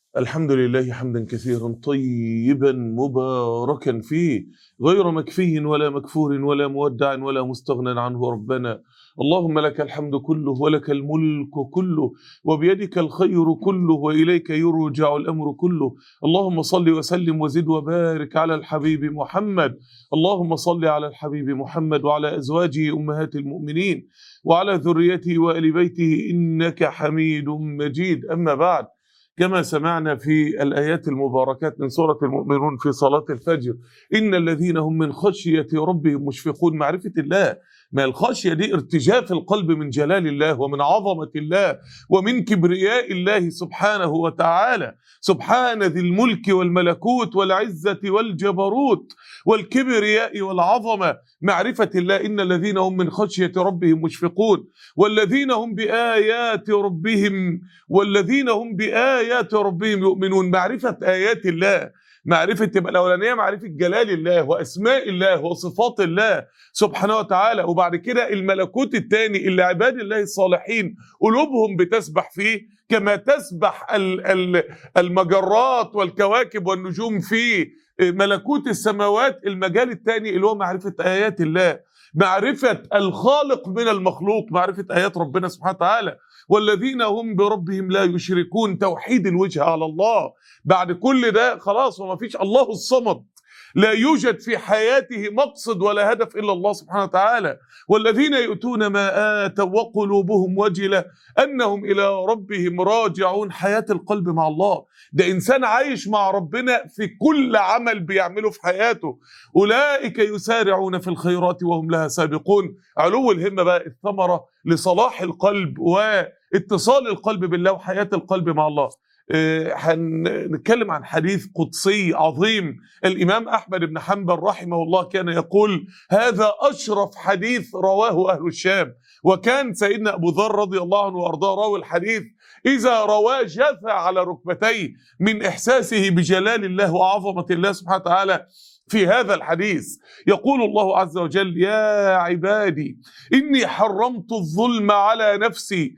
الحمد لله حمدا كثيرا طيبا مباركا فيه غير مكفي ولا مكفور ولا مودع ولا مستغنى عنه ربنا اللهم لك الحمد كله ولك الملك كله وبيدك الخير كله واليك يرجع الامر كله اللهم صل وسلم وزد وبارك على الحبيب محمد اللهم صل على الحبيب محمد وعلى ازواجه امهات المؤمنين وعلى ذريته وال بيته انك حميد مجيد اما بعد كما سمعنا في الآيات المباركات من سورة المؤمنون في صلاة الفجر إن الذين هم من خشية ربهم مشفقون معرفة الله ما الخشية دي ارتجاف القلب من جلال الله ومن عظمة الله ومن كبرياء الله سبحانه وتعالى سبحان ذي الملك والملكوت والعزة والجبروت والكبرياء والعظمة معرفة الله إن الذين هم من خشية ربهم مشفقون والذين هم بآيات ربهم والذين هم بآيات ربهم يؤمنون معرفة آيات الله معرفة تبقى الأولانية معرفة جلال الله وأسماء الله وصفات الله سبحانه وتعالى وبعد كده الملكوت الثاني اللي عباد الله الصالحين قلوبهم بتسبح فيه كما تسبح ال- ال- المجرات والكواكب والنجوم في ملكوت السماوات المجال الثاني اللي هو معرفة آيات الله معرفة الخالق من المخلوق معرفة آيات ربنا سبحانه وتعالى والذين هم بربهم لا يشركون توحيد الوجه على الله بعد كل ده خلاص وما فيش الله الصمد لا يوجد في حياته مقصد ولا هدف الا الله سبحانه وتعالى والذين يؤتون ما اتوا وقلوبهم وجله انهم الى ربهم راجعون حياه القلب مع الله ده انسان عايش مع ربنا في كل عمل بيعمله في حياته اولئك يسارعون في الخيرات وهم لها سابقون علو الهمه بقى الثمره لصلاح القلب واتصال القلب بالله وحياه القلب مع الله آه، هنتكلم عن حديث قدسي عظيم الإمام أحمد بن حنبل رحمه الله كان يقول هذا أشرف حديث رواه أهل الشام وكان سيدنا أبو ذر رضي الله عنه وأرضاه راوي الحديث إذا رواه جثى على ركبتيه من إحساسه بجلال الله وعظمة الله سبحانه وتعالى في هذا الحديث يقول الله عز وجل يا عبادي إني حرمت الظلم على نفسي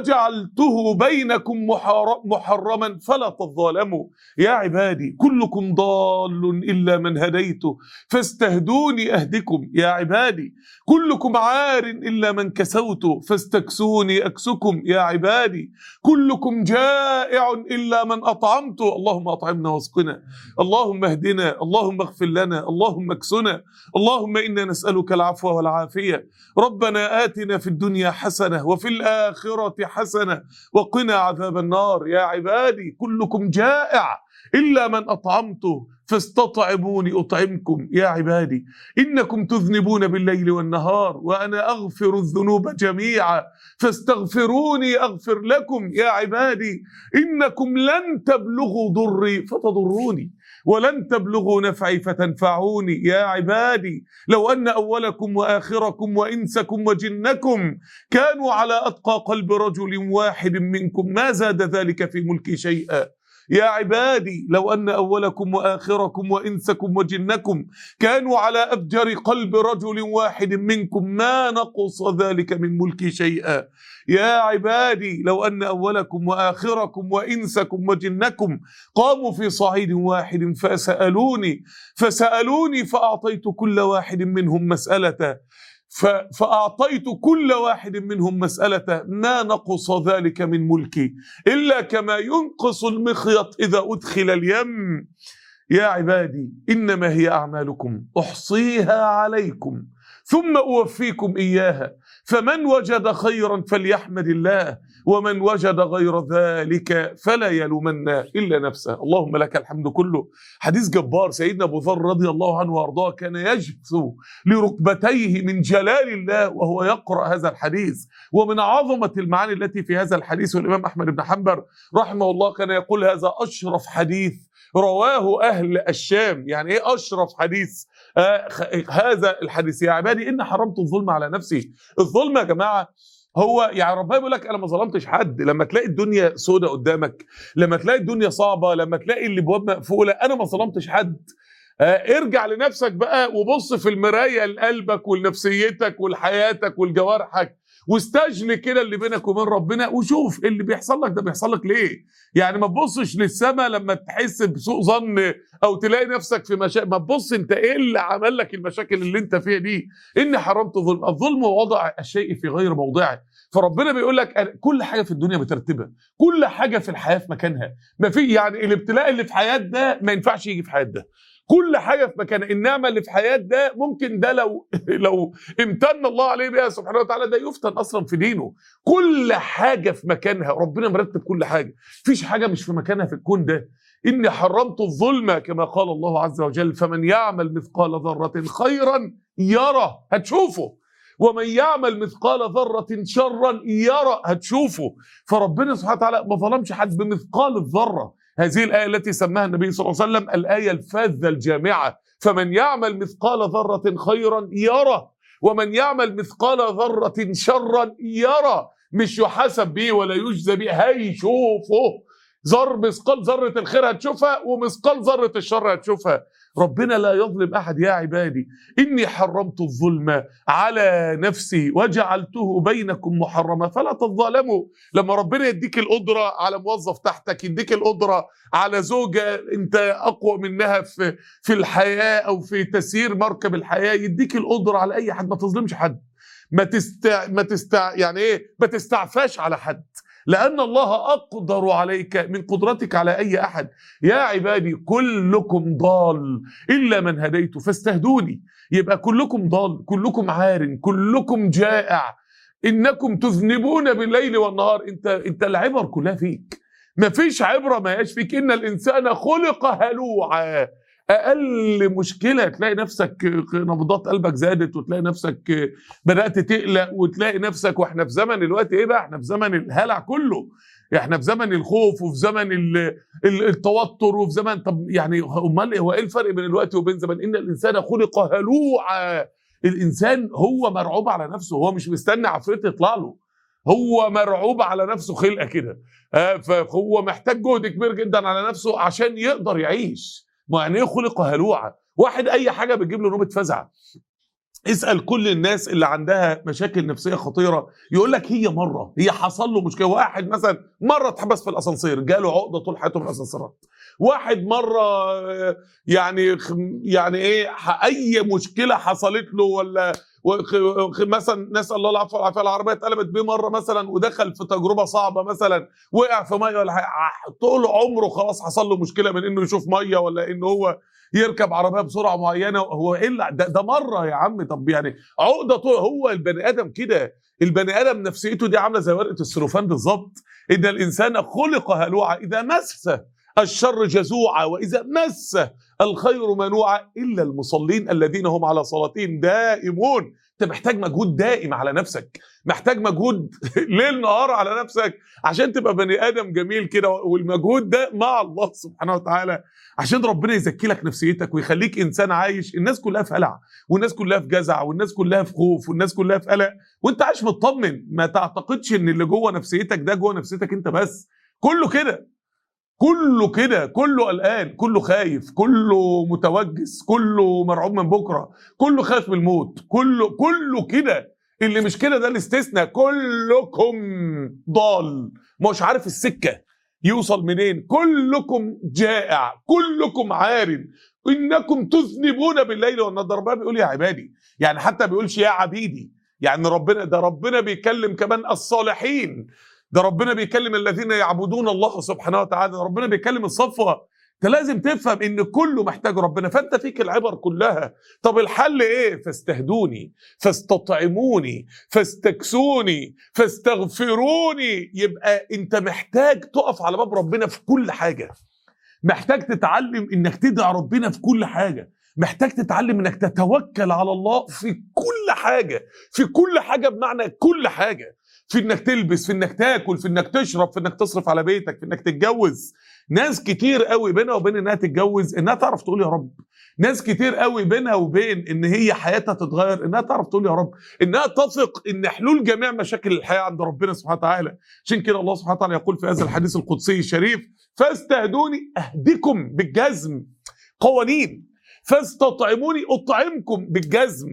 وجعلته بينكم محار- محرما فلا تظالموا يا عبادي كلكم ضال إلا من هديته فاستهدوني أهدكم يا عبادي كلكم عار إلا من كسوته فاستكسوني أكسكم يا عبادي كلكم جائع إلا من أطعمته اللهم أطعمنا واسقنا اللهم اهدنا اللهم اغفر لنا اللهم اكسنا اللهم إنا نسألك العفو والعافية ربنا آتنا في الدنيا حسنة وفي الآخرة حسنة وقنا عذاب النار يا عبادي كلكم جائع إلا من أطعمته فاستطعموني أطعمكم يا عبادي إنكم تذنبون بالليل والنهار وأنا أغفر الذنوب جميعا فاستغفروني أغفر لكم يا عبادي إنكم لن تبلغوا ضري فتضروني ولن تبلغوا نفعي فتنفعوني يا عبادي لو أن أولكم وآخركم وإنسكم وجنكم كانوا على أتقى قلب رجل واحد منكم ما زاد ذلك في ملكي شيئا يا عبادي لو أن أولكم وآخركم وإنسكم وجنكم كانوا على أفجر قلب رجل واحد منكم ما نقص ذلك من ملكي شيئا يا عبادي لو أن أولكم وآخركم وإنسكم وجنكم قاموا في صعيد واحد فسألوني فسألوني فأعطيت كل واحد منهم مسألة ف- فأعطيت كل واحد منهم مسألة ما نقص ذلك من ملكي إلا كما ينقص المخيط إذا أدخل اليم يا عبادي إنما هي أعمالكم أحصيها عليكم ثم أوفيكم إياها فمن وجد خيرا فليحمد الله ومن وجد غير ذلك فلا يلومن إلا نفسه اللهم لك الحمد كله حديث جبار سيدنا أبو ذر رضي الله عنه وأرضاه كان يجثو لركبتيه من جلال الله وهو يقرأ هذا الحديث ومن عظمة المعاني التي في هذا الحديث والإمام أحمد بن حنبل رحمه الله كان يقول هذا أشرف حديث رواه أهل الشام يعني إيه أشرف حديث آه خ- هذا الحديث يا عبادي إن حرمت الظلم على نفسي الظلم يا جماعة هو يعني ربنا بيقول لك انا ما ظلمتش حد لما تلاقي الدنيا سودة قدامك لما تلاقي الدنيا صعبه لما تلاقي الابواب مقفوله انا ما ظلمتش حد آه، ارجع لنفسك بقى وبص في المرايه لقلبك ولنفسيتك ولحياتك ولجوارحك واستجلي كده اللي بينك وبين ربنا وشوف اللي بيحصل لك ده بيحصل لك ليه يعني ما تبصش للسماء لما تحس بسوء ظن او تلاقي نفسك في مشاكل ما تبص انت ايه اللي عمل لك المشاكل اللي انت فيها دي اني حرمت الظلم الظلم وضع الشيء في غير موضعه فربنا بيقول لك أنا- كل حاجه في الدنيا مترتبه كل حاجه في الحياه في مكانها ما في يعني الابتلاء اللي في حياه ده ما ينفعش يجي في حياه ده كل حاجه في مكانها النعمه اللي في حياه ده ممكن ده لو لو امتن الله عليه بها سبحانه وتعالى ده يفتن اصلا في دينه كل حاجه في مكانها ربنا مرتب كل حاجه مفيش حاجه مش في مكانها في الكون ده اني حرمت الظلم كما قال الله عز وجل فمن يعمل مثقال ذره خيرا يرى هتشوفه ومن يعمل مثقال ذرة شرا يرى هتشوفه فربنا سبحانه وتعالى ما ظلمش حد بمثقال الذرة هذه الآية التي سماها النبي صلى الله عليه وسلم الآية الفاذة الجامعة فمن يعمل مثقال ذرة خيرا يرى ومن يعمل مثقال ذرة شرا يرى مش يحاسب به ولا يجزى به هيشوفه ذر مثقال ذرة الخير هتشوفها ومثقال ذرة الشر هتشوفها ربنا لا يظلم أحد يا عبادي إني حرمت الظلم على نفسي وجعلته بينكم محرما فلا تظالموا لما ربنا يديك القدرة على موظف تحتك يديك القدرة على زوجة انت اقوى منها في في الحياة او في تسيير مركب الحياة يديك القدرة على اي حد ما تظلمش حد ما تستع ما تستع يعني ايه ما تستعفاش على حد لأن الله أقدر عليك من قدرتك على أي أحد يا عبادي كلكم ضال إلا من هديت فاستهدوني يبقى كلكم ضال كلكم عار كلكم جائع إنكم تذنبون بالليل والنهار أنت أنت العبر كلها فيك مفيش عبرة ما هياش فيك إن الإنسان خلق هلوعا اقل مشكله تلاقي نفسك نبضات قلبك زادت وتلاقي نفسك بدات تقلق وتلاقي نفسك واحنا في زمن الوقت ايه بقى احنا في زمن الهلع كله احنا في زمن الخوف وفي زمن ال- ال- التوتر وفي زمن طب يعني امال هو ايه الفرق بين الوقت وبين زمن ان الانسان خلق هلوعا الانسان هو مرعوب على نفسه هو مش مستني عفريت يطلع له هو مرعوب على نفسه خلقه كده آه، فهو محتاج جهد كبير جدا على نفسه عشان يقدر يعيش ما يعني ايه خلق هلوعا واحد اي حاجه بتجيب له نوبه فزع اسال كل الناس اللي عندها مشاكل نفسيه خطيره يقول لك هي مره هي حصل له مشكله واحد مثلا مره اتحبس في الاسانسير جاله عقده طول حياته من الاسانسيرات واحد مره آه، يعني خ- يعني ايه ح- اي مشكله حصلت له ولا وخ- خ- مثلا نسال الله العفو والعافيه العربيه اتقلبت بيه مره مثلا ودخل في تجربه صعبه مثلا وقع في ميه ولا حاجة، ع- طول عمره خلاص حصل له مشكله من انه يشوف ميه ولا انه هو يركب عربيه بسرعه معينه هو ايه اللي- ده, ده مره يا عم طب يعني عقده طول هو البني ادم كده البني ادم نفسيته دي عامله زي ورقه السلوفان بالظبط ان الانسان خلق هلوعا اذا مسه الشر جزوعا واذا مسه الخير منوعا الا المصلين الذين هم على صلاتهم دائمون انت محتاج مجهود دائم على نفسك محتاج مجهود ليل نهار على نفسك عشان تبقى بني ادم جميل كده والمجهود ده مع الله سبحانه وتعالى عشان ربنا يزكي لك نفسيتك ويخليك انسان عايش الناس كلها في هلع والناس كلها في جزع والناس كلها في خوف والناس كلها في قلق وانت عايش مطمن ما تعتقدش ان اللي جوه نفسيتك ده جوه نفسيتك انت بس كله كده كله كده كله قلقان كله خايف كله متوجس كله مرعوب من بكره كله خايف من الموت كله كله كده اللي مش كده ده الاستثناء كلكم ضال مش عارف السكه يوصل منين كلكم جائع كلكم عار انكم تذنبون بالليل والنهار ده ربنا بيقول يا عبادي يعني حتى بيقولش يا عبيدي يعني ربنا ده ربنا بيكلم كمان الصالحين ده ربنا بيكلم الذين يعبدون الله سبحانه وتعالى ده ربنا بيكلم الصفوه انت لازم تفهم ان كله محتاج ربنا فانت فيك العبر كلها طب الحل ايه فاستهدوني فاستطعموني فاستكسوني فاستغفروني يبقى انت محتاج تقف على باب ربنا في كل حاجه محتاج تتعلم انك تدعي ربنا في كل حاجه محتاج تتعلم انك تتوكل على الله في كل حاجه في كل حاجه بمعنى كل حاجه في انك تلبس في انك تاكل في انك تشرب في انك تصرف على بيتك في انك تتجوز ناس كتير قوي بينها وبين انها تتجوز انها تعرف تقول يا رب ناس كتير قوي بينها وبين ان هي حياتها تتغير انها تعرف تقول يا رب انها تثق ان حلول جميع مشاكل الحياه عند ربنا سبحانه وتعالى عشان كده الله سبحانه وتعالى يقول في هذا الحديث القدسي الشريف فاستهدوني اهدكم بالجزم قوانين فاستطعموني اطعمكم بالجزم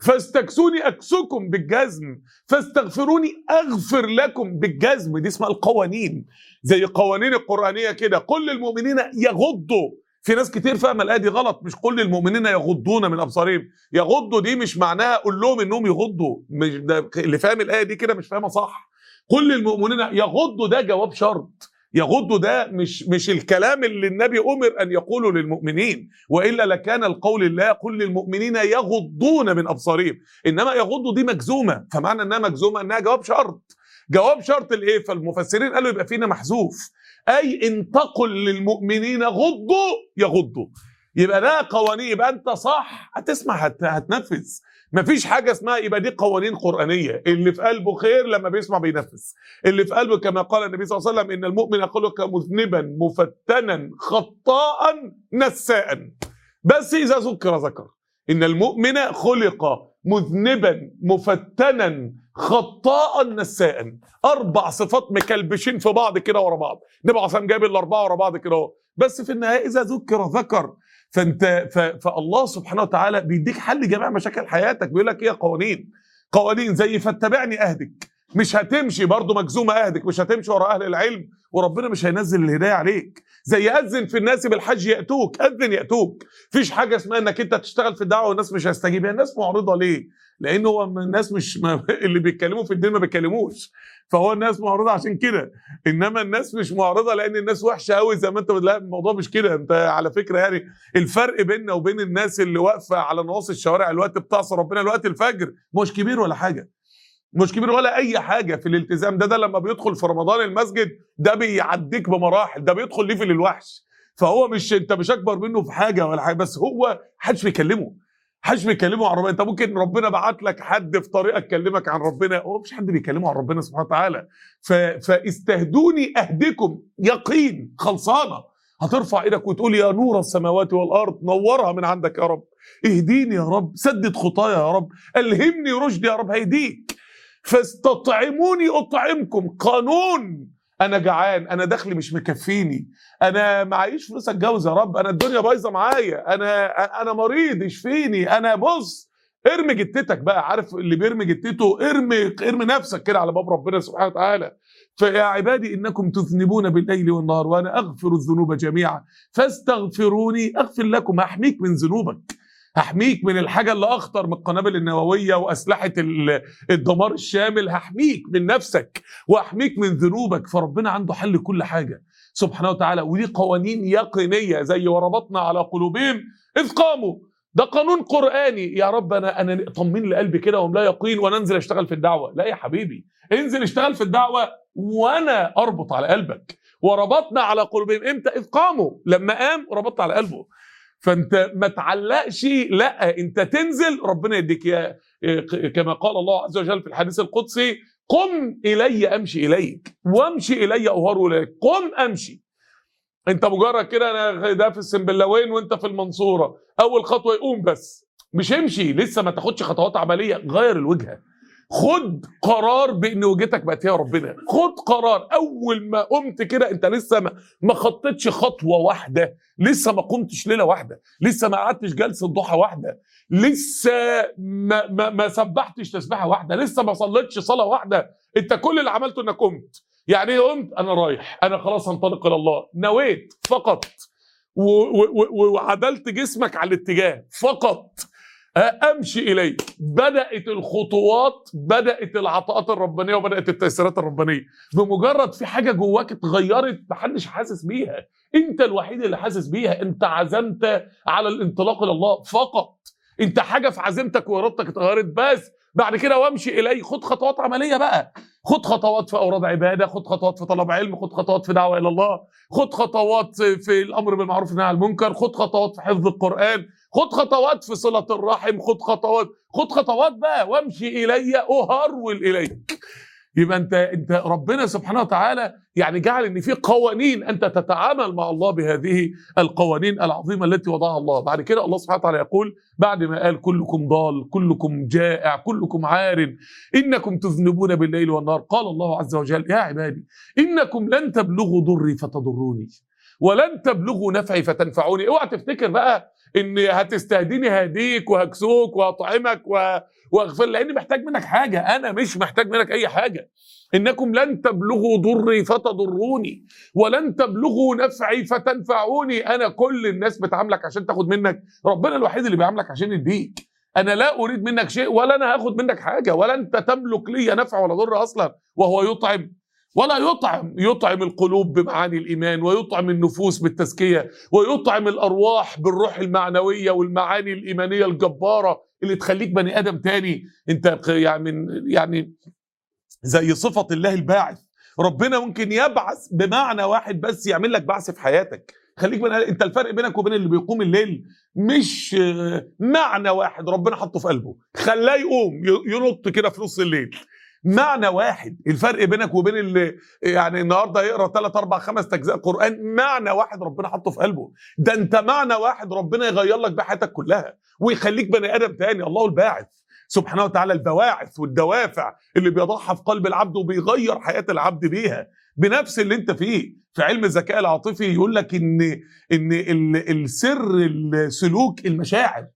فاستكسوني اكسكم بالجزم فاستغفروني اغفر لكم بالجزم دي اسمها القوانين زي قوانين القرانيه كده قل للمؤمنين يغضوا في ناس كتير فاهمه الايه دي غلط مش كل المؤمنين يغضون من ابصارهم يغضوا دي مش معناها قول لهم انهم يغضوا مش ده اللي فاهم الايه دي كده مش فاهمها صح كل المؤمنين يغضوا ده جواب شرط يغضوا ده مش مش الكلام اللي النبي امر ان يقوله للمؤمنين والا لكان القول الله قل للمؤمنين يغضون من ابصارهم انما يغضوا دي مجزومه فمعنى انها مجزومه انها جواب شرط جواب شرط الايه فالمفسرين قالوا يبقى فينا محذوف اي ان تقل للمؤمنين غضوا يغضوا يبقى ده قوانين يبقى انت صح هتسمع هت... هتنفذ مفيش حاجه اسمها يبقى دي قوانين قرانيه اللي في قلبه خير لما بيسمع بينفذ اللي في قلبه كما قال النبي صلى الله عليه وسلم ان المؤمن يخلق مذنبا مفتنا خطاء نساء بس اذا ذكر ذكر ان المؤمن خلق مذنبا مفتنا خطاء نساء اربع صفات مكلبشين في بعض كده ورا بعض النبي عليه الصلاه جايب الاربعه ورا بعض كده اهو بس في النهايه اذا ذكر ذكر فانت ف... فالله سبحانه وتعالى بيديك حل جميع مشاكل حياتك بيقول لك ايه قوانين قوانين زي فاتبعني اهدك مش هتمشي برضه مجزومه اهدك مش هتمشي ورا اهل العلم وربنا مش هينزل الهدايه عليك زي اذن في الناس بالحج ياتوك اذن ياتوك فيش حاجه اسمها انك انت تشتغل في الدعوه والناس مش هيستجيب الناس معرضه ليه لان هو الناس مش ما اللي بيتكلموا في الدين ما بيتكلموش فهو الناس معرضه عشان كده انما الناس مش معرضه لان الناس وحشه قوي زي ما انت لا الموضوع مش كده انت على فكره يعني الفرق بيننا وبين الناس اللي واقفه على نواصي الشوارع الوقت بتعصى ربنا الوقت الفجر مش كبير ولا حاجه مش كبير ولا اي حاجه في الالتزام ده ده لما بيدخل في رمضان المسجد ده بيعديك بمراحل ده بيدخل ليفل الوحش فهو مش انت مش اكبر منه في حاجه ولا حاجه بس هو محدش بيكلمه محدش بيكلمه عن ربنا انت ممكن ربنا بعت لك حد في طريقك كلمك عن ربنا هو مفيش حد بيكلمه عن ربنا سبحانه وتعالى ف... فاستهدوني اهدكم يقين خلصانه هترفع ايدك وتقول يا نور السماوات والارض نورها من عندك يا رب اهديني يا رب سدد خطايا يا رب الهمني رشدي يا رب هيديك فاستطعموني اطعمكم قانون انا جعان انا دخلي مش مكفيني انا معيش فلوس اتجوز يا رب انا الدنيا بايظه معايا انا انا مريض اشفيني انا بص ارمي جتتك بقى عارف اللي بيرمي جتته ارمي ارمي نفسك كده على باب ربنا سبحانه وتعالى فيا عبادي انكم تذنبون بالليل والنهار وانا اغفر الذنوب جميعا فاستغفروني اغفر لكم احميك من ذنوبك هحميك من الحاجه اللي اخطر من القنابل النوويه واسلحه الدمار الشامل هحميك من نفسك واحميك من ذنوبك فربنا عنده حل كل حاجه سبحانه وتعالى ودي قوانين يقينيه زي وربطنا على قلوبهم اذ قاموا ده قانون قراني يا رب انا انا طمن لي قلبي كده ولا يقين وانا انزل اشتغل في الدعوه لا يا حبيبي انزل اشتغل في الدعوه وانا اربط على قلبك وربطنا على قلوبهم امتى اذ قاموا لما قام ربطت على قلبه فانت ما تعلقش لا انت تنزل ربنا يديك يا كما قال الله عز وجل في الحديث القدسي قم الي امشي اليك وامشي الي اهار اليك قم امشي انت مجرد كده انا ده في السنبلاوين وانت في المنصوره اول خطوه يقوم بس مش امشي لسه ما تاخدش خطوات عمليه غير الوجهه خد قرار بان وجهتك بقت هي ربنا خد قرار اول ما قمت كده انت لسه ما, ما خطيتش خطوه واحده لسه ما قمتش ليله واحده لسه ما قعدتش جلسه ضحى واحده لسه ما, ما, ما سبحتش تسبيحه واحده لسه ما صليتش صلاه واحده انت كل اللي عملته انك قمت يعني ايه قمت انا رايح انا خلاص هنطلق الى الله نويت فقط وعدلت جسمك على الاتجاه فقط امشي اليه بدات الخطوات بدات العطاءات الربانيه وبدات التيسيرات الربانيه بمجرد في حاجه جواك اتغيرت محدش حاسس بيها انت الوحيد اللي حاسس بيها انت عزمت على الانطلاق الى الله فقط انت حاجه في عزيمتك وارادتك اتغيرت بس بعد كده وامشي اليه خد خطوات عمليه بقى خد خطوات في اوراد عباده خد خطوات في طلب علم خد خطوات في دعوه الى الله خد خطوات في الامر بالمعروف والنهي عن المنكر خد خطوات في حفظ القران خد خطوات في صله الرحم خد خطوات خد خطوات بقى وامشي الي اهرول اليك يبقى انت انت ربنا سبحانه وتعالى يعني جعل ان في قوانين انت تتعامل مع الله بهذه القوانين العظيمه التي وضعها الله بعد كده الله سبحانه وتعالى يقول بعد ما قال كلكم ضال كلكم جائع كلكم عار انكم تذنبون بالليل والنهار قال الله عز وجل يا عبادي انكم لن تبلغوا ضري فتضروني ولن تبلغوا نفعي فتنفعوني اوعى تفتكر بقى ان هتستهديني هديك وهكسوك وهطعمك و- واغفر لاني محتاج منك حاجه انا مش محتاج منك اي حاجه انكم لن تبلغوا ضري فتضروني ولن تبلغوا نفعي فتنفعوني انا كل الناس بتعاملك عشان تاخد منك ربنا الوحيد اللي بيعاملك عشان يديك انا لا اريد منك شيء ولا انا هاخد منك حاجه ولا انت تملك لي نفع ولا ضر اصلا وهو يطعم ولا يطعم يطعم القلوب بمعاني الايمان ويطعم النفوس بالتزكيه ويطعم الارواح بالروح المعنويه والمعاني الايمانيه الجباره اللي تخليك بني ادم تاني انت يعني يعني زي صفه الله الباعث ربنا ممكن يبعث بمعنى واحد بس يعمل لك بعث في حياتك خليك بني انت الفرق بينك وبين اللي بيقوم الليل مش آه، معنى واحد ربنا حطه في قلبه خلاه يقوم ي- ينط كده في نص الليل معنى واحد الفرق بينك وبين اللي يعني النهارده يقرا ثلاث اربع خمس اجزاء قران معنى واحد ربنا حطه في قلبه ده انت معنى واحد ربنا يغير لك بحياتك كلها ويخليك بني ادم تاني الله الباعث سبحانه وتعالى البواعث والدوافع اللي بيضعها في قلب العبد وبيغير حياه العبد بيها بنفس اللي انت فيه في علم الذكاء العاطفي يقول لك ان ان ال- السر السلوك المشاعر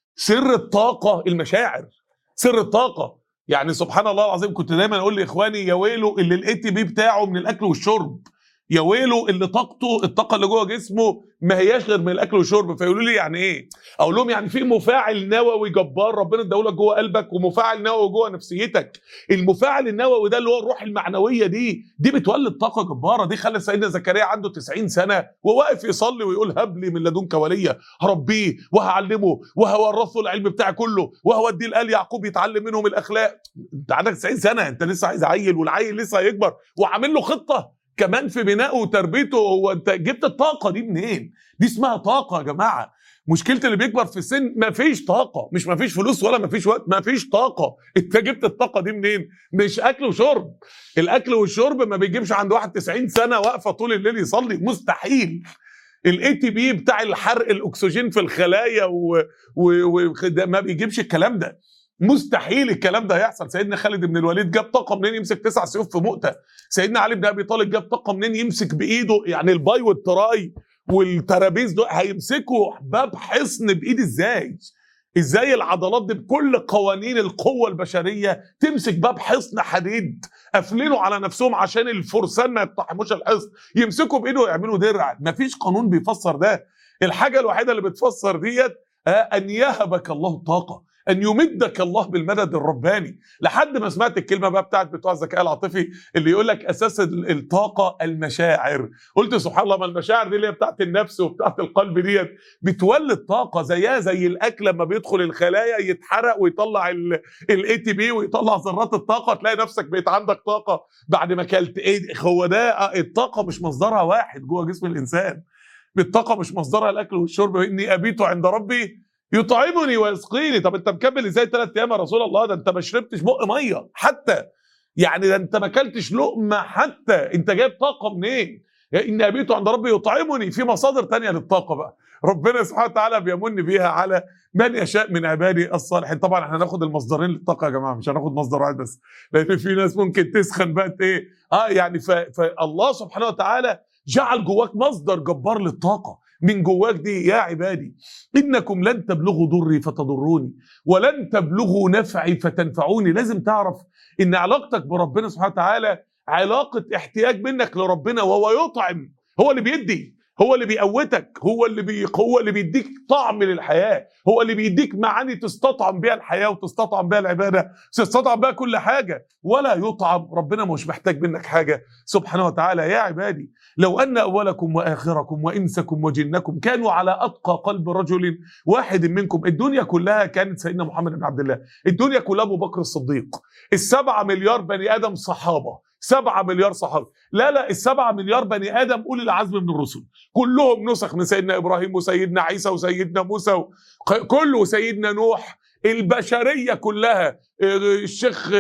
سر الطاقه المشاعر سر الطاقه يعني سبحان الله العظيم كنت دايما اقول لاخواني يا ويله اللي الاي تي بي بتاعه من الاكل والشرب يا ويله اللي طاقته الطاقه اللي جوه جسمه ما هياش غير من الاكل والشرب فيقولوا لي يعني ايه اقول لهم يعني في مفاعل نووي جبار ربنا اداهولك جوه قلبك ومفاعل نووي جوه نفسيتك المفاعل النووي ده اللي هو الروح المعنويه دي دي بتولد طاقه جباره دي خلت سيدنا زكريا عنده 90 سنه وواقف يصلي ويقول هب لي من لدنك وليا هربيه وهعلمه وهورثه العلم بتاعي كله وهوديه لآل يعقوب يتعلم منهم الاخلاق انت عندك 90 سنه انت لسه عايز عيل والعيل لسه هيكبر وعامل له خطه كمان في بنائه وتربيته هو انت جبت الطاقه دي منين؟ دي اسمها طاقه يا جماعه مشكله اللي بيكبر في السن مفيش طاقه مش مفيش فلوس ولا مفيش وقت مفيش طاقه انت جبت الطاقه دي منين مش اكل وشرب الاكل والشرب ما بيجيبش عند واحد 90 سنه واقفه طول الليل يصلي مستحيل الاي تي بي بتاع الحرق الاكسجين في الخلايا و... و... و... ده ما بيجيبش الكلام ده مستحيل الكلام ده هيحصل سيدنا خالد بن الوليد جاب طاقه منين يمسك تسع سيوف في مؤته سيدنا علي بن ابي طالب جاب طاقه منين يمسك بايده يعني الباي والتراي والترابيز دول هيمسكوا باب حصن بايد ازاي ازاي العضلات دي بكل قوانين القوه البشريه تمسك باب حصن حديد قافلينه على نفسهم عشان الفرسان ما يقتحموش الحصن يمسكوا بايده ويعملوا درع مفيش قانون بيفسر ده الحاجه الوحيده اللي بتفسر ديت آه، ان يهبك الله الطاقه ان يمدك الله بالمدد الرباني لحد ما سمعت الكلمه بقى بتاعت بتوع الذكاء العاطفي اللي يقول لك اساس ال- الطاقه المشاعر قلت سبحان الله ما المشاعر دي اللي هي بتاعت النفس وبتاعت القلب ديت بتولد طاقه زيها زي الاكل لما بيدخل الخلايا يتحرق ويطلع الاي تي بي ويطلع ذرات الطاقه تلاقي نفسك بقيت عندك طاقه بعد ما اكلت ايه هو ده آه، الطاقه مش مصدرها واحد جوه جسم الانسان الطاقه مش مصدرها الاكل والشرب اني ابيت عند ربي يطعمني ويسقيني طب انت مكمل ازاي ثلاث ايام يا رسول الله ده انت ما شربتش بق ميه حتى يعني ده انت ما اكلتش لقمه حتى انت جايب طاقه منين ان ابيت عند ربي يطعمني في مصادر تانية للطاقه بقى ربنا سبحانه وتعالى بيمن بيها على من يشاء من عباده الصالحين طبعا احنا هناخد المصدرين للطاقه يا جماعه مش هناخد مصدر واحد بس لان في ناس ممكن تسخن بقى ايه اه يعني ف... فالله سبحانه وتعالى جعل جواك مصدر جبار للطاقه من جواك دي يا عبادي انكم لن تبلغوا ضري فتضروني ولن تبلغوا نفعي فتنفعوني لازم تعرف ان علاقتك بربنا سبحانه وتعالى علاقه احتياج منك لربنا وهو يطعم هو اللي بيدي هو اللي بيقوتك هو اللي بي هو اللي بيديك طعم للحياه هو اللي بيديك معاني تستطعم بيها الحياه وتستطعم بيها العباده تستطعم بيها كل حاجه ولا يطعم ربنا مش محتاج منك حاجه سبحانه وتعالى يا عبادي لو ان اولكم واخركم وانسكم وجنكم كانوا على اتقى قلب رجل واحد منكم الدنيا كلها كانت سيدنا محمد بن عبد الله الدنيا كلها ابو بكر الصديق السبعة مليار بني ادم صحابه سبعة مليار صحابي لا لا السبعة مليار بني ادم اولي العزم من الرسل كلهم نسخ من سيدنا ابراهيم وسيدنا عيسى وسيدنا موسى و... كله سيدنا نوح البشريه كلها الشيخ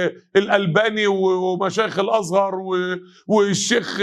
الالباني ومشايخ الازهر والشيخ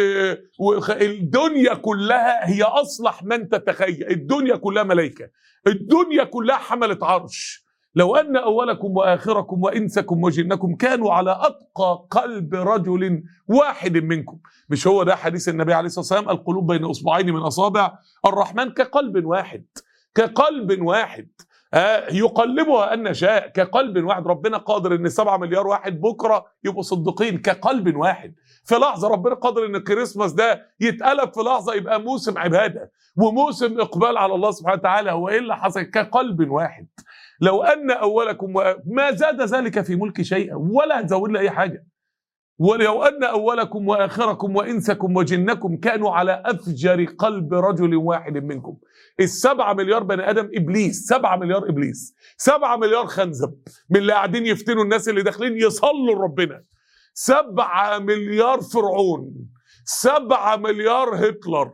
الدنيا كلها هي اصلح من تتخيل الدنيا كلها ملائكه الدنيا كلها حملت عرش لو أن أولكم وآخركم وإنسكم وجنكم كانوا على أتقى قلب رجل واحد منكم مش هو ده حديث النبي عليه الصلاة والسلام القلوب بين أصبعين من أصابع الرحمن كقلب واحد كقلب واحد آه يقلبها أن شاء كقلب واحد ربنا قادر ان سبعة مليار واحد بكرة يبقوا صديقين كقلب واحد في لحظة ربنا قادر ان الكريسماس ده يتقلب في لحظة يبقى موسم عبادة وموسم اقبال على الله سبحانه وتعالى هو ايه اللي حصل كقلب واحد لو ان اولكم و... ما زاد ذلك في ملك شيئا ولا هتزود لي اي حاجه ولو ان اولكم واخركم وانسكم وجنكم كانوا على افجر قلب رجل واحد منكم السبعة مليار بني ادم ابليس سبعة مليار ابليس سبعة مليار خنزب من اللي قاعدين يفتنوا الناس اللي داخلين يصلوا لربنا سبعة مليار فرعون سبعة مليار هتلر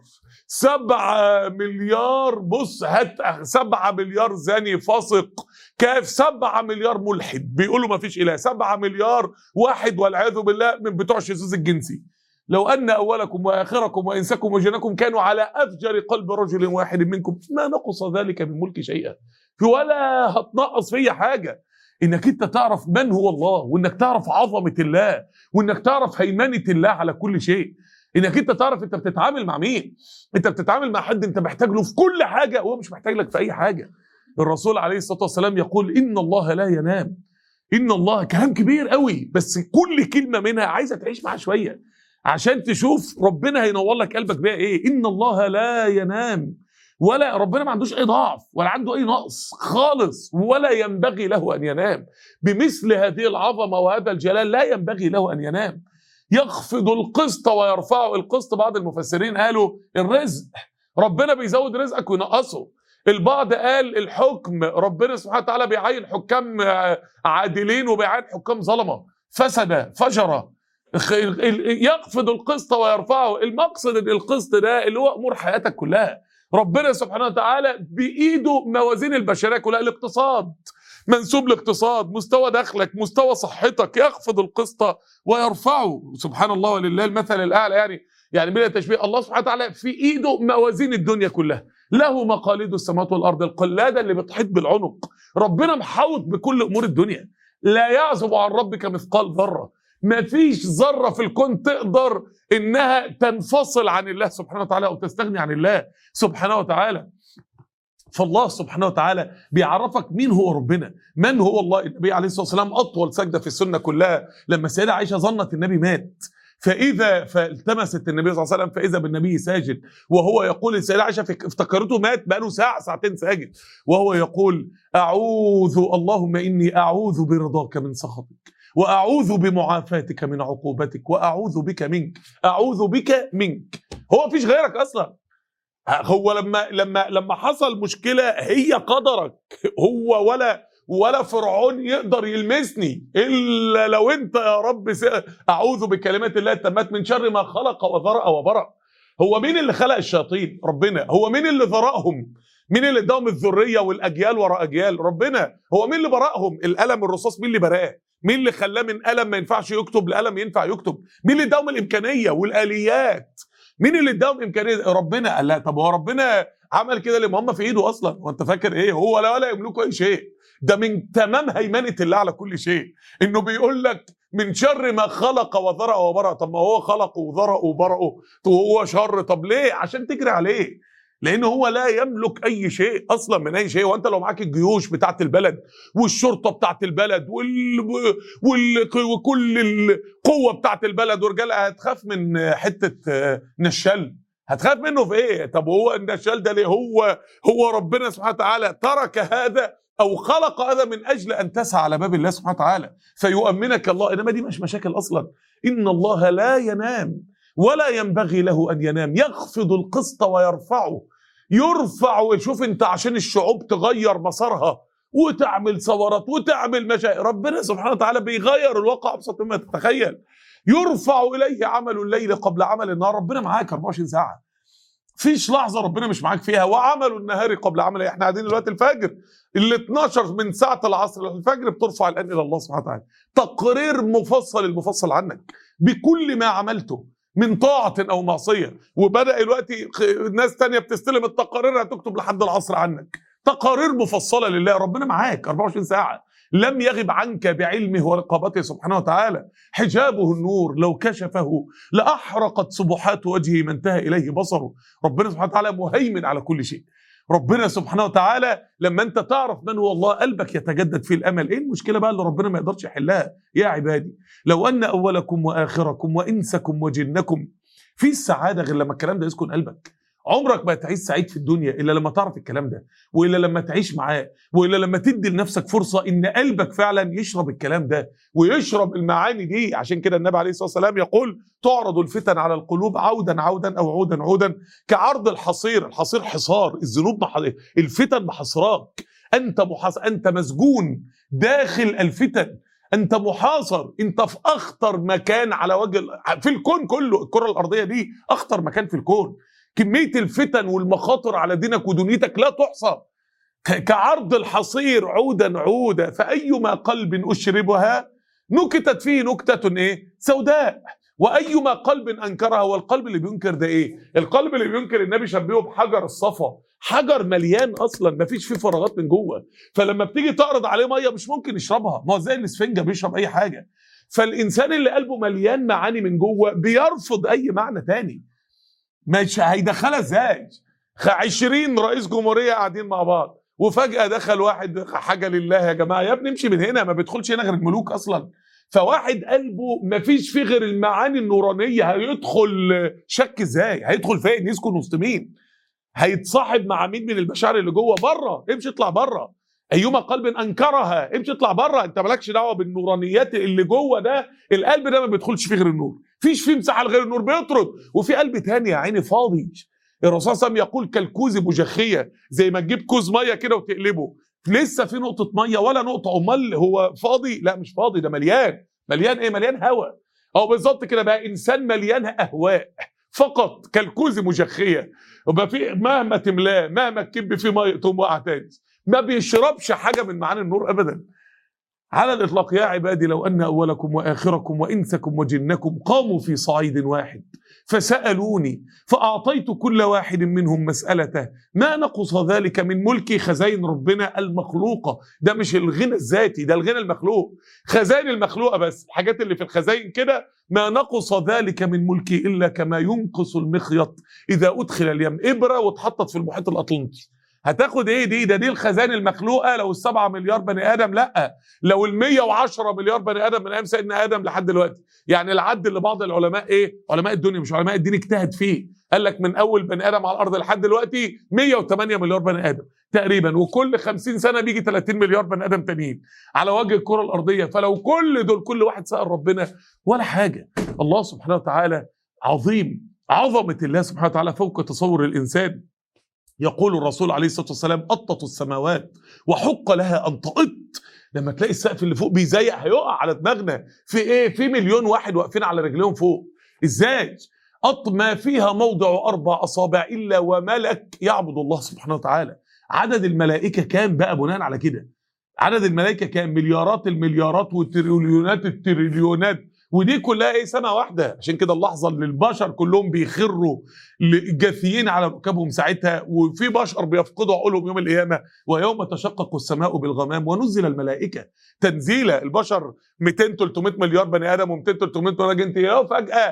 سبعة مليار بص هات سبعة مليار زاني فاسق كاف سبعة مليار ملحد بيقولوا ما فيش إله سبعة مليار واحد والعياذ بالله من بتوع الشذوذ الجنسي لو أن أولكم وآخركم وإنسكم وجنكم كانوا على أفجر قلب رجل واحد منكم ما نقص ذلك من ملك شيئا ولا هتنقص فيا حاجة انك انت تعرف من هو الله وانك تعرف عظمة الله وانك تعرف هيمنة الله على كل شيء انك انت تعرف انت بتتعامل مع مين انت بتتعامل مع حد انت محتاج له في كل حاجه وهو مش محتاج لك في اي حاجه الرسول عليه الصلاه والسلام يقول ان الله لا ينام ان الله كلام كبير قوي بس كل كلمه منها عايزه تعيش معاه شويه عشان تشوف ربنا هينور لك قلبك بيها ايه ان الله لا ينام ولا ربنا ما عندوش اي ضعف ولا عنده اي نقص خالص ولا ينبغي له ان ينام بمثل هذه العظمه وهذا الجلال لا ينبغي له ان ينام يخفض القسط ويرفعه القسط بعض المفسرين قالوا الرزق ربنا بيزود رزقك وينقصه البعض قال الحكم ربنا سبحانه وتعالى بيعين حكام عادلين وبيعين حكام ظلمه فسد فجر يخفض القسط ويرفعه المقصد ان القسط ده اللي هو امور حياتك كلها ربنا سبحانه وتعالى بايده موازين البشريه كلها الاقتصاد منسوب الاقتصاد مستوى دخلك مستوى صحتك يخفض القسط ويرفعه سبحان الله ولله المثل الاعلى يعني يعني بلا تشبيه الله سبحانه وتعالى في ايده موازين الدنيا كلها له مقاليد السماوات والارض القلاده اللي بتحيط بالعنق ربنا محوط بكل امور الدنيا لا يعزب عن ربك مثقال ذره ما فيش ذره في الكون تقدر انها تنفصل عن الله سبحانه وتعالى او تستغني عن الله سبحانه وتعالى فالله سبحانه وتعالى بيعرفك مين هو ربنا من هو الله النبي عليه الصلاه والسلام اطول سجده في السنه كلها لما السيده عائشه ظنت النبي مات فاذا فالتمست النبي صلى الله عليه وسلم فاذا بالنبي ساجد وهو يقول السيده عائشه افتكرته مات بقاله ساعه ساعتين ساجد وهو يقول اعوذ اللهم اني اعوذ برضاك من سخطك واعوذ بمعافاتك من عقوبتك واعوذ بك منك اعوذ بك منك هو مفيش غيرك اصلا هو لما لما لما حصل مشكله هي قدرك هو ولا ولا فرعون يقدر يلمسني الا لو انت يا رب اعوذ بكلمات الله التامات من شر ما خلق وذرأ وبرأ هو مين اللي خلق الشياطين ربنا هو مين اللي ذرأهم مين اللي اداهم الذريه والاجيال ورا اجيال ربنا هو مين اللي برأهم القلم الرصاص مين اللي براه مين اللي خلاه من قلم ما ينفعش يكتب لقلم ينفع يكتب مين اللي اداهم الامكانيه والاليات مين اللي اداهم امكانيه ربنا قال لا طب هو ربنا عمل كده لما هم في ايده اصلا وانت فاكر ايه هو لا ولا يملكوا اي شيء ده من تمام هيمنه الله على كل شيء انه بيقول لك من شر ما خلق وذرأ وبرأ طب ما هو خلق وذرأ وبرأ وهو شر طب ليه عشان تجري عليه لان هو لا يملك اي شيء اصلا من اي شيء وانت لو معاك الجيوش بتاعت البلد والشرطه بتاعت البلد وال... وال... وكل القوه بتاعت البلد ورجالها هتخاف من حته نشال هتخاف منه في ايه طب هو النشال ده ليه هو هو ربنا سبحانه وتعالى ترك هذا او خلق هذا من اجل ان تسعى على باب الله سبحانه وتعالى فيؤمنك الله انما دي مش مشاكل اصلا ان الله لا ينام ولا ينبغي له ان ينام يخفض القسط ويرفعه يرفع شوف انت عشان الشعوب تغير مسارها وتعمل ثورات وتعمل مشاكل ربنا سبحانه وتعالى بيغير الواقع ابسط مما تتخيل يرفع اليه عمل الليل قبل عمل النهار ربنا معاك 24 ساعه فيش لحظه ربنا مش معاك فيها وعمل النهار قبل عمل احنا قاعدين دلوقتي الفجر ال 12 من ساعه العصر للفجر بترفع الان الى الله سبحانه وتعالى تقرير مفصل المفصل عنك بكل ما عملته من طاعة أو معصية وبدأ دلوقتي ناس تانية بتستلم التقارير هتكتب لحد العصر عنك تقارير مفصله لله ربنا معاك 24 ساعه لم يغب عنك بعلمه ورقابته سبحانه وتعالى حجابه النور لو كشفه لاحرقت سبحات وجهه ما انتهى اليه بصره ربنا سبحانه وتعالى مهيمن على كل شيء ربنا سبحانه وتعالى لما انت تعرف من هو الله قلبك يتجدد فيه الامل ايه المشكله بقى اللي ربنا ما يقدرش يحلها يا عبادي لو ان اولكم واخركم وانسكم وجنكم في السعاده غير لما الكلام ده يسكن قلبك عمرك ما هتعيش سعيد في الدنيا الا لما تعرف الكلام ده والا لما تعيش معاه والا لما تدي لنفسك فرصه ان قلبك فعلا يشرب الكلام ده ويشرب المعاني دي عشان كده النبي عليه الصلاه والسلام يقول تعرض الفتن على القلوب عودا عودا او عودا عودا كعرض الحصير الحصير حصار الذنوب مح... الفتن محصراك انت محاصر انت مسجون داخل الفتن انت محاصر انت في اخطر مكان على وجه في الكون كله الكره الارضيه دي اخطر مكان في الكون كميه الفتن والمخاطر على دينك ودنيتك لا تحصى كعرض الحصير عودا عودا فايما قلب اشربها نكتت فيه نكته ايه سوداء وايما قلب انكرها والقلب اللي بينكر ده ايه القلب اللي بينكر النبي شبهه بحجر الصفا حجر مليان اصلا ما فيش فيه فراغات من جوه فلما بتيجي تعرض عليه ميه مش ممكن يشربها ما هو زي الاسفنجه بيشرب اي حاجه فالانسان اللي قلبه مليان معاني من جوه بيرفض اي معنى تاني مش هيدخلها ازاي 20 رئيس جمهوريه قاعدين مع بعض وفجاه دخل واحد حاجه لله يا جماعه يا ابني امشي من هنا ما بيدخلش هنا غير الملوك اصلا فواحد قلبه ما فيش فيه غير المعاني النورانيه هيدخل شك ازاي هيدخل فين يسكن وسط مين هيتصاحب مع مين من البشر اللي جوه بره امشي اطلع بره ايما قلب انكرها امشي اطلع بره انت مالكش دعوه بالنورانيات اللي جوه ده القلب ده ما بيدخلش فيه غير النور فيش فيه مساحه لغير النور بيطرد وفي قلب تاني يا عيني فاضي الرسول صلى الله عليه وسلم يقول كالكوز مجخيه زي ما تجيب كوز ميه كده وتقلبه لسه في نقطه ميه ولا نقطه امال هو فاضي لا مش فاضي ده مليان مليان ايه مليان هواء او بالظبط كده بقى انسان مليان اهواء فقط كالكوز مجخيه وبقى في مهما تملاه مهما تكب فيه ميه تقوم واقع تاني ما بيشربش حاجه من معاني النور ابدا على الاطلاق يا عبادي لو ان اولكم واخركم وانسكم وجنكم قاموا في صعيد واحد فسالوني فاعطيت كل واحد منهم مسالته ما نقص ذلك من ملكي خزائن ربنا المخلوقه ده مش الغنى الذاتي ده الغنى المخلوق خزائن المخلوقه بس الحاجات اللي في الخزائن كده ما نقص ذلك من ملكي الا كما ينقص المخيط اذا ادخل اليم ابره واتحطت في المحيط الاطلنطي هتاخد ايه دي ده دي الخزائن المخلوقه لو السبعة مليار بني ادم لا لو ال 110 مليار بني ادم من ايام سيدنا ادم لحد دلوقتي يعني العد اللي بعض العلماء ايه علماء الدنيا مش علماء الدين اجتهد فيه قال لك من اول بني ادم على الارض لحد دلوقتي 108 مليار بني ادم تقريبا وكل 50 سنه بيجي 30 مليار بني ادم تانيين على وجه الكره الارضيه فلو كل دول كل واحد سال ربنا ولا حاجه الله سبحانه وتعالى عظيم عظمه الله سبحانه وتعالى فوق تصور الانسان يقول الرسول عليه الصلاه والسلام قطت السماوات وحق لها ان تقط لما تلاقي السقف اللي فوق بيزيق هيقع على دماغنا في ايه في مليون واحد واقفين على رجليهم فوق ازاي قط ما فيها موضع اربع اصابع الا وملك يعبد الله سبحانه وتعالى عدد الملائكه كام بقى بناء على كده عدد الملائكه كام مليارات المليارات وتريليونات التريليونات ودي كلها ايه سنه واحده عشان كده اللحظه اللي البشر كلهم بيخروا جاثيين على ركابهم ساعتها وفي بشر بيفقدوا عقولهم يوم القيامه ويوم تشقق السماء بالغمام ونزل الملائكه تنزيلا البشر 200 300 مليار بني ادم و200 300 مليار انت فجاه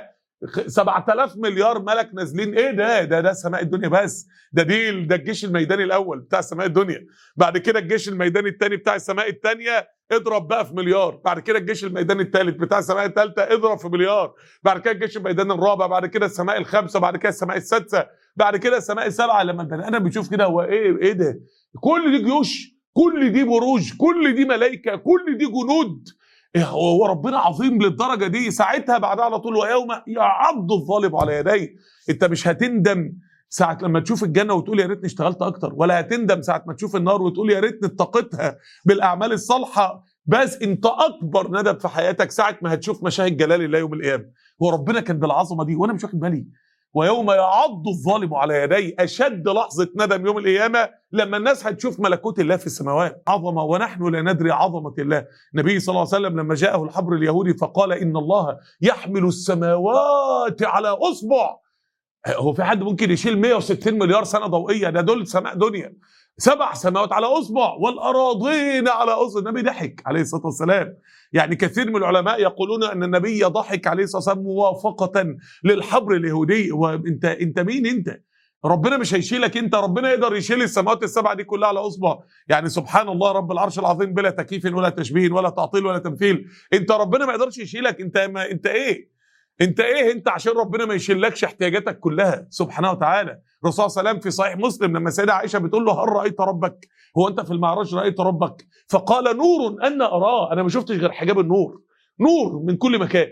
7000 مليار ملك نازلين ايه ده ده ده سماء الدنيا بس ده دي ده الجيش الميداني الاول بتاع سماء الدنيا بعد كده الجيش الميداني الثاني بتاع السماء الثانيه اضرب بقى في مليار بعد كده الجيش الميداني الثالث بتاع السماء الثالثه اضرب في مليار بعد كده الجيش الميداني الرابع بعد كده السماء الخامسه بعد كده السماء السادسه بعد كده السماء السابعه لما البني ادم بيشوف كده هو ايه ايه ده كل دي جيوش كل دي بروج كل دي ملائكه كل دي جنود هو ربنا عظيم للدرجه دي ساعتها بعدها على طول ويوم يعض الظالم على يديه انت مش هتندم ساعة لما تشوف الجنة وتقول يا ريتني اشتغلت أكتر ولا هتندم ساعة ما تشوف النار وتقول يا ريتني اتقيتها بالأعمال الصالحة بس أنت أكبر ندم في حياتك ساعة ما هتشوف مشاهد جلال الله يوم القيامة هو ربنا كان بالعظمة دي وأنا مش واخد بالي ويوم يعض الظالم على يديه أشد لحظة ندم يوم القيامة لما الناس هتشوف ملكوت الله في السماوات عظمة ونحن لا ندري عظمة الله النبي صلى الله عليه وسلم لما جاءه الحبر اليهودي فقال إن الله يحمل السماوات على أصبع هو في حد ممكن يشيل 160 مليار سنة ضوئية ده دول سماء دنيا سبع سماوات على اصبع والاراضين على اصبع النبي ضحك عليه الصلاه والسلام يعني كثير من العلماء يقولون ان النبي ضحك عليه الصلاه والسلام موافقه للحبر اليهودي وانت انت مين انت ربنا مش هيشيلك انت ربنا يقدر يشيل السماوات السبعه دي كلها على اصبع يعني سبحان الله رب العرش العظيم بلا تكييف ولا تشبيه ولا تعطيل ولا تمثيل انت ربنا ما يقدرش يشيلك انت ما انت ايه انت ايه انت عشان ربنا ما يشيلكش احتياجاتك كلها سبحانه وتعالى الرسول صلى الله عليه وسلم في صحيح مسلم لما السيده عائشه بتقول له هل رايت ربك هو انت في المعراج رايت ربك فقال نور انا اراه انا ما شفتش غير حجاب النور نور من كل مكان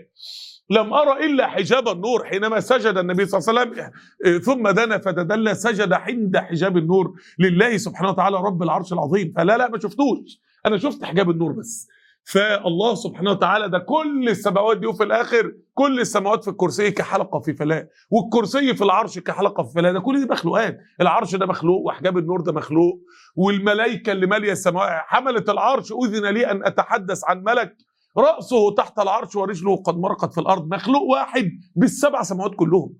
لم ارى الا حجاب النور حينما سجد النبي صلى الله عليه وسلم ثم دنا فتدلى سجد عند حجاب النور لله سبحانه وتعالى رب العرش العظيم فلا لا ما شفتوش انا شفت حجاب النور بس فالله سبحانه وتعالى ده كل السماوات دي وفي الاخر كل السماوات في الكرسي كحلقه في فلاه والكرسي في العرش كحلقه في فلاه ده كل دي مخلوقات العرش ده مخلوق وحجاب النور ده مخلوق والملائكه اللي ماليه السماوات حمله العرش اذن لي ان اتحدث عن ملك راسه تحت العرش ورجله قد مرقت في الارض مخلوق واحد بالسبع سماوات كلهم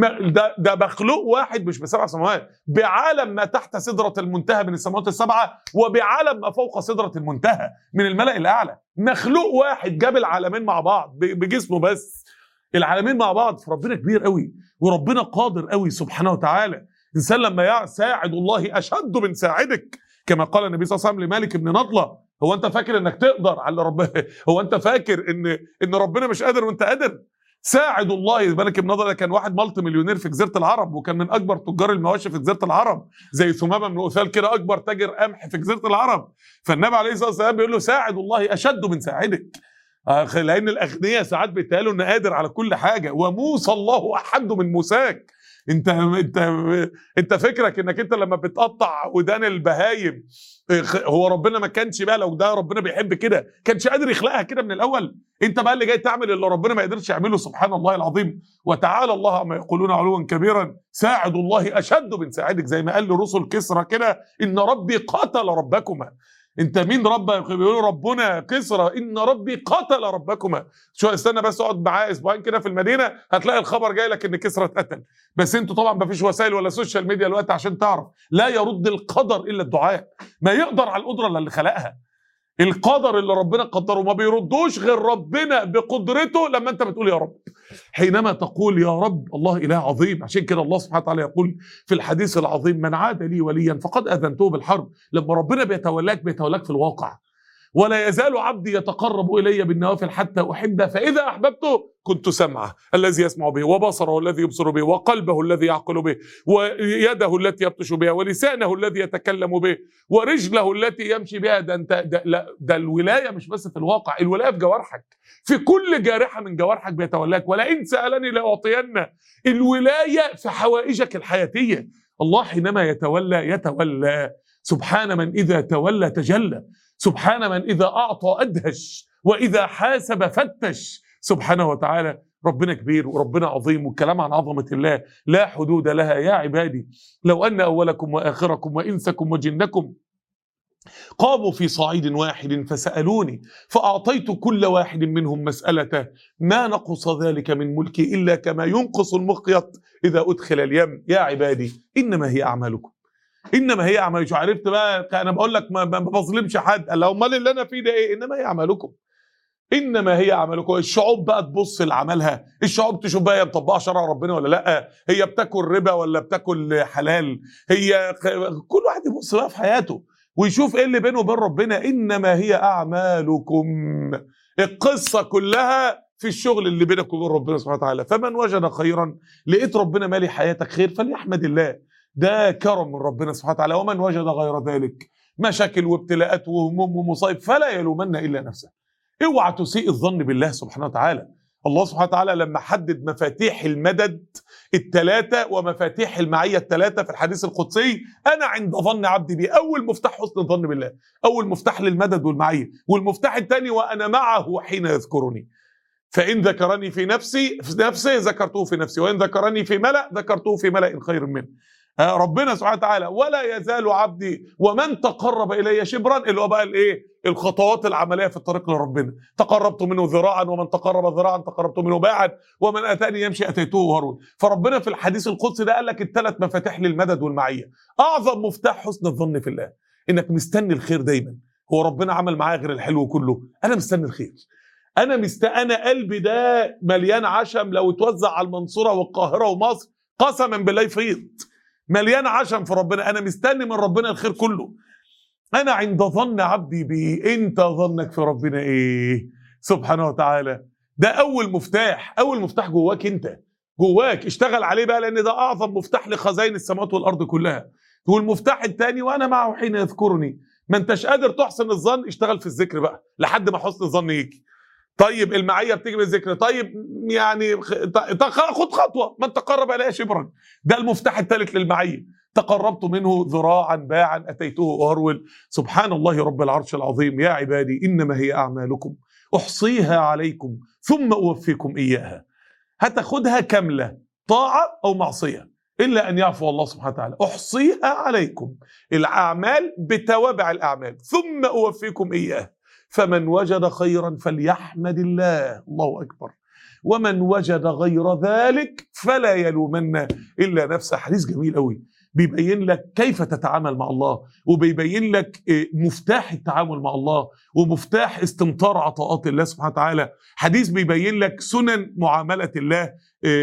ده ده مخلوق واحد مش بسبع سماوات بعالم ما تحت سدره المنتهى من السماوات السبعه وبعالم ما فوق سدره المنتهى من الملا الاعلى مخلوق واحد جاب العالمين مع بعض بجسمه بس العالمين مع بعض فربنا كبير قوي وربنا قادر قوي سبحانه وتعالى الانسان لما يساعد الله اشد من ساعدك كما قال النبي صلى الله عليه وسلم لمالك بن نضله هو انت فاكر انك تقدر على ربنا هو انت فاكر ان ان ربنا مش قادر وانت قادر ساعد الله مالك بن نضله كان واحد مالتي مليونير في جزيره العرب وكان من اكبر تجار المواشي في جزيره العرب زي ثمامه بن اثال كده اكبر تاجر قمح في جزيره العرب فالنبي عليه الصلاه والسلام بيقول له ساعد الله اشد من ساعدك لان الاغنياء ساعات بيتقالوا انه قادر على كل حاجه وموسى الله احد من موساك انت انت انت فكرك انك انت لما بتقطع ودان البهايم هو ربنا ما كانش بقى لو ده ربنا بيحب كده كانش قادر يخلقها كده من الاول انت بقى اللي جاي تعمل اللي ربنا ما قدرش يعمله سبحان الله العظيم وتعالى الله عما يقولون علوا كبيرا ساعد الله اشد من ساعدك زي ما قال لرسل كسرى كده ان ربي قتل ربكما انت مين ربك بيقولوا ربنا كسرى ان ربي قتل ربكما شو استنى بس اقعد معاه اسبوعين كده في المدينه هتلاقي الخبر جاي لك ان كسرى اتقتل بس انتوا طبعا ما فيش وسائل ولا سوشيال ميديا دلوقتي عشان تعرف لا يرد القدر الا الدعاء ما يقدر على القدره اللي خلقها القدر اللي ربنا قدره ما بيردوش غير ربنا بقدرته لما انت بتقول يا رب حينما تقول يا رب الله اله عظيم عشان كده الله سبحانه وتعالى يقول في الحديث العظيم من عاد لي وليا فقد اذنته بالحرب لما ربنا بيتولاك بيتولاك في الواقع ولا يزال عبدي يتقرب الي بالنوافل حتى احبه فاذا احببته كنت سمعه الذي يسمع به وبصره الذي يبصر به وقلبه الذي يعقل به ويده التي يبطش بها ولسانه الذي يتكلم به ورجله التي يمشي بها ده انت ده, لا ده الولايه مش بس في الواقع الولايه في جوارحك في كل جارحه من جوارحك بيتولاك ولئن سالني لاعطين الولايه في حوائجك الحياتيه الله حينما يتولى يتولى سبحان من اذا تولى تجلى سبحان من إذا أعطى أدهش وإذا حاسب فتش سبحانه وتعالى ربنا كبير وربنا عظيم والكلام عن عظمة الله لا حدود لها يا عبادي لو أن أولكم وآخركم وإنسكم وجنكم قاموا في صعيد واحد فسألوني فأعطيت كل واحد منهم مسألته ما نقص ذلك من ملكي إلا كما ينقص المخيط إذا أدخل اليم يا عبادي إنما هي أعمالكم انما هي اعمال شو عرفت بقى انا بقول لك ما, ما بظلمش حد قال امال اللي انا فيه ده ايه انما هي اعمالكم انما هي اعمالكم الشعوب بقى تبص لعملها الشعوب تشوف بقى هي مطبقه شرع ربنا ولا لا هي بتاكل ربا ولا بتاكل حلال هي كل واحد يبص بقى في حياته ويشوف ايه اللي بينه وبين ربنا انما هي اعمالكم القصه كلها في الشغل اللي بينك وبين ربنا سبحانه وتعالى فمن وجد خيرا لقيت ربنا مالي حياتك خير فليحمد الله ده كرم من ربنا سبحانه وتعالى ومن وجد غير ذلك مشاكل وابتلاءات وهموم ومصائب فلا يلومن الا نفسه اوعى تسيء الظن بالله سبحانه وتعالى الله سبحانه وتعالى لما حدد مفاتيح المدد الثلاثة ومفاتيح المعية الثلاثة في الحديث القدسي أنا عند ظن عبدي بي أول مفتاح حسن الظن بالله أول مفتاح للمدد والمعية والمفتاح الثاني وأنا معه حين يذكرني فإن ذكرني في نفسي في نفسه ذكرته في نفسي وإن ذكرني في ملأ ذكرته في ملأ خير منه ربنا سبحانه وتعالى ولا يزال عبدي ومن تقرب الي شبرا اللي هو بقى الايه الخطوات العمليه في الطريق لربنا تقربت منه ذراعا ومن تقرب ذراعا تقربت منه باعا ومن اتاني يمشي اتيته هرول فربنا في الحديث القدسي ده قال لك الثلاث مفاتيح للمدد والمعيه اعظم مفتاح حسن الظن في الله انك مستني الخير دايما هو ربنا عمل معايا غير الحلو كله انا مستني الخير انا مست انا قلبي ده مليان عشم لو اتوزع على المنصوره والقاهره ومصر قسما بالله يفيض مليان عشم في ربنا انا مستني من ربنا الخير كله انا عند ظن عبدي بي انت ظنك في ربنا ايه سبحانه وتعالى ده اول مفتاح اول مفتاح جواك انت جواك اشتغل عليه بقى لان ده اعظم مفتاح لخزائن السماوات والارض كلها والمفتاح الثاني وانا معه حين يذكرني ما انتش قادر تحسن الظن اشتغل في الذكر بقى لحد ما حسن الظن يجي طيب المعيه بتيجي بالذكر طيب يعني خد خطوه من تقرب الي شبرا ده المفتاح الثالث للمعيه تقربت منه ذراعا باعا اتيته اهرول سبحان الله رب العرش العظيم يا عبادي انما هي اعمالكم احصيها عليكم ثم اوفيكم اياها هتاخدها كامله طاعه او معصيه الا ان يعفو الله سبحانه وتعالى احصيها عليكم الاعمال بتوابع الاعمال ثم اوفيكم اياها فمن وجد خيرا فليحمد الله الله اكبر ومن وجد غير ذلك فلا يلومن الا نفسه حديث جميل قوي بيبين لك كيف تتعامل مع الله وبيبين لك مفتاح التعامل مع الله ومفتاح استمطار عطاءات الله سبحانه وتعالى حديث بيبين لك سنن معاملة الله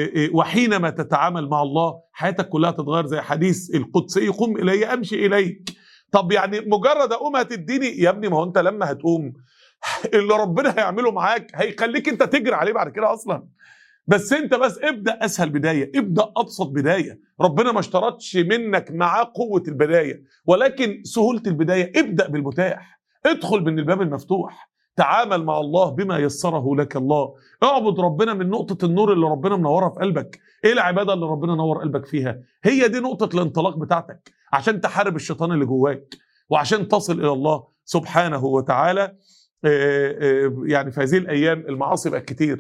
وحينما تتعامل مع الله حياتك كلها تتغير زي حديث القدسي قم إلي أمشي إليك طب يعني مجرد أقوم هتديني يا ابني ما هو أنت لما هتقوم اللي ربنا هيعمله معاك هيخليك أنت تجري عليه بعد كده أصلا بس انت بس ابدا اسهل بدايه ابدا ابسط بدايه ربنا ما اشترطش منك معاه قوه البدايه ولكن سهوله البدايه ابدا بالمتاح ادخل من الباب المفتوح تعامل مع الله بما يسره لك الله اعبد ربنا من نقطة النور اللي ربنا منورها في قلبك ايه العبادة اللي ربنا نور قلبك فيها هي دي نقطة الانطلاق بتاعتك عشان تحارب الشيطان اللي جواك وعشان تصل الى الله سبحانه وتعالى يعني في هذه الايام المعاصي بقت كتير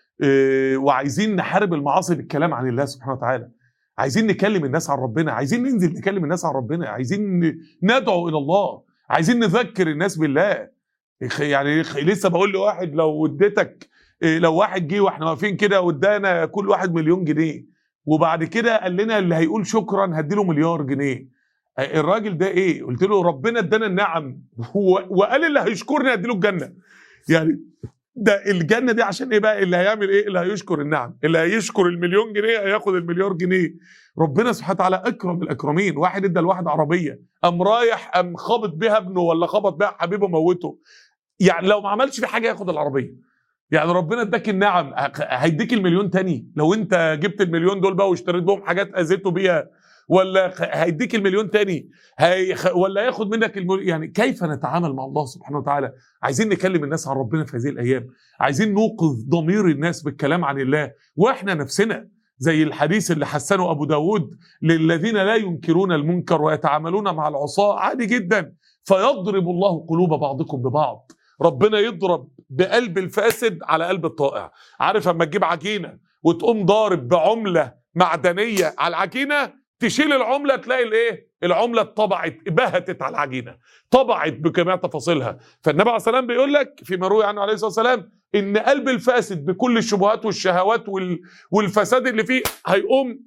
وعايزين نحارب المعاصي بالكلام عن الله سبحانه وتعالى عايزين نكلم الناس عن ربنا عايزين ننزل نكلم الناس عن ربنا عايزين ندعو الى الله عايزين نذكر الناس بالله يعني لسه بقول لواحد لو اديتك لو واحد جه واحنا واقفين كده وادانا كل واحد مليون جنيه وبعد كده قال لنا اللي هيقول شكرا هديله مليار جنيه الراجل ده ايه قلت له ربنا ادانا النعم وقال اللي هيشكرني هديله الجنه يعني ده الجنه دي عشان ايه بقى اللي هيعمل ايه اللي هيشكر النعم اللي هيشكر المليون جنيه هياخد المليار جنيه ربنا سبحانه وتعالى اكرم الاكرمين واحد ادى لواحد عربيه قام رايح قام خابط بيها ابنه ولا خبط بيها حبيبه موته يعني لو ما عملش في حاجه ياخد العربيه يعني ربنا اداك النعم هيديك المليون تاني لو انت جبت المليون دول بقى واشتريت بهم حاجات اذيته بيها ولا هيديك المليون تاني هي ولا ياخد منك المليون يعني كيف نتعامل مع الله سبحانه وتعالى عايزين نكلم الناس عن ربنا في هذه الايام عايزين نوقظ ضمير الناس بالكلام عن الله واحنا نفسنا زي الحديث اللي حسنه ابو داود للذين لا ينكرون المنكر ويتعاملون مع العصاة عادي جدا فيضرب الله قلوب بعضكم ببعض ربنا يضرب بقلب الفاسد على قلب الطائع عارف اما تجيب عجينه وتقوم ضارب بعمله معدنيه على العجينه تشيل العمله تلاقي الايه العمله اتطبعت بهتت على العجينه طبعت بجميع تفاصيلها فالنبي عليه الصلاه والسلام بيقول لك فيما روي عنه عليه الصلاه والسلام ان قلب الفاسد بكل الشبهات والشهوات وال... والفساد اللي فيه هيقوم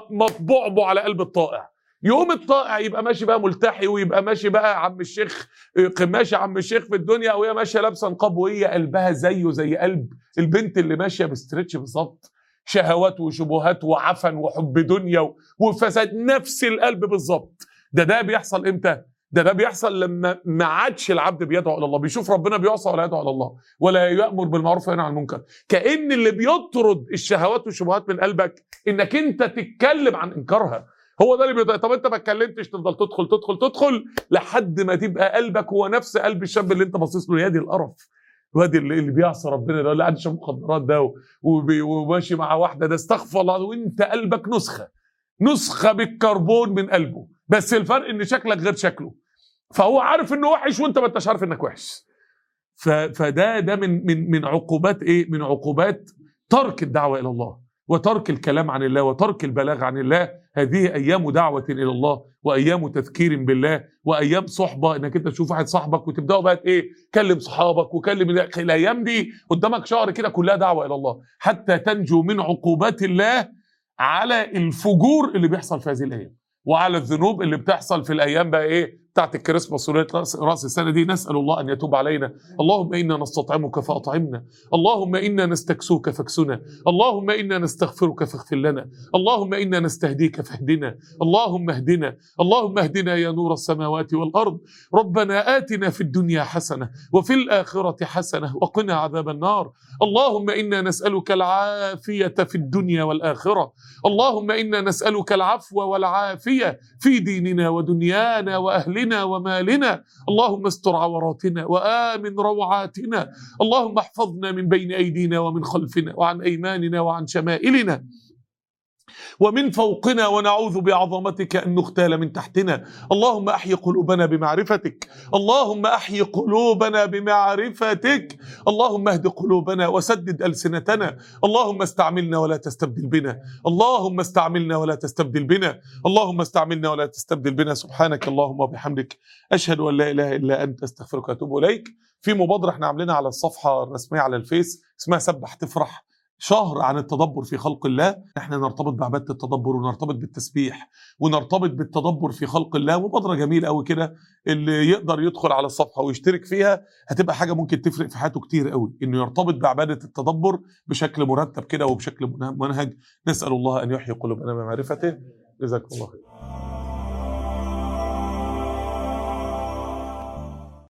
مطبوع على قلب الطائع يقوم الطائع يبقى ماشي بقى ملتحي ويبقى ماشي بقى عم الشيخ ماشي عم الشيخ في الدنيا وهي ماشيه لابسه نقاب وهي قلبها زيه زي قلب البنت اللي ماشيه بستريتش بالظبط شهوات وشبهات وعفن وحب دنيا وفساد نفس القلب بالظبط ده ده بيحصل امتى ده ده بيحصل لما ما عادش العبد بيدعو الى الله بيشوف ربنا بيعصى ولا يدعو الى الله ولا يامر بالمعروف وينهى عن المنكر كان اللي بيطرد الشهوات والشبهات من قلبك انك انت تتكلم عن انكارها هو ده اللي بيضايق طب انت ما اتكلمتش تفضل تدخل تدخل تدخل لحد ما تبقى قلبك هو نفس قلب الشاب اللي انت باصص له يا دي القرف الواد اللي, اللي بيعصى ربنا ده اللي قاعد يشرب مخدرات ده وماشي مع واحده ده استغفر الله وانت قلبك نسخه نسخه بالكربون من قلبه بس الفرق ان شكلك غير شكله فهو عارف انه وحش وانت ما انتش عارف انك وحش فده ده من من من عقوبات ايه من عقوبات ترك الدعوه الى الله وترك الكلام عن الله وترك البلاغ عن الله هذه ايام دعوه الى الله وايام تذكير بالله وايام صحبه انك انت تشوف واحد صاحبك وتبداوا بقى ايه كلم صحابك وكلم الايام دي قدامك شهر كده كلها دعوه الى الله حتى تنجو من عقوبات الله على الفجور اللي بيحصل في هذه الايام وعلى الذنوب اللي بتحصل في الايام بقى ايه بتاعت الكريسماس وليله راس السنه دي نسال الله ان يتوب علينا اللهم انا نستطعمك فاطعمنا اللهم انا نستكسوك فاكسنا اللهم انا نستغفرك فاغفر لنا اللهم انا نستهديك فاهدنا اللهم اهدنا اللهم اهدنا يا نور السماوات والارض ربنا اتنا في الدنيا حسنه وفي الاخره حسنه وقنا عذاب النار اللهم انا نسالك العافيه في الدنيا والاخره اللهم انا نسالك العفو والعافيه في ديننا ودنيانا واهلنا ومالنا اللهم استر عوراتنا وامن روعاتنا اللهم احفظنا من بين ايدينا ومن خلفنا وعن ايماننا وعن شمائلنا ومن فوقنا ونعوذ بعظمتك ان نغتال من تحتنا اللهم احي قلوبنا بمعرفتك اللهم احي قلوبنا بمعرفتك اللهم اهد قلوبنا وسدد السنتنا اللهم استعملنا ولا تستبدل بنا اللهم استعملنا ولا تستبدل بنا اللهم استعملنا ولا تستبدل بنا سبحانك اللهم وبحمدك اشهد ان لا اله الا انت استغفرك واتوب اليك في مبادره احنا عاملينها على الصفحه الرسميه على الفيس اسمها سبح تفرح شهر عن التدبر في خلق الله احنا نرتبط بعباده التدبر ونرتبط بالتسبيح ونرتبط بالتدبر في خلق الله مبادره جميله قوي كده اللي يقدر يدخل على الصفحه ويشترك فيها هتبقى حاجه ممكن تفرق في حياته كتير قوي انه يرتبط بعباده التدبر بشكل مرتب كده وبشكل منهج نسال الله ان يحيي قلوبنا بمعرفته جزاكم الله خير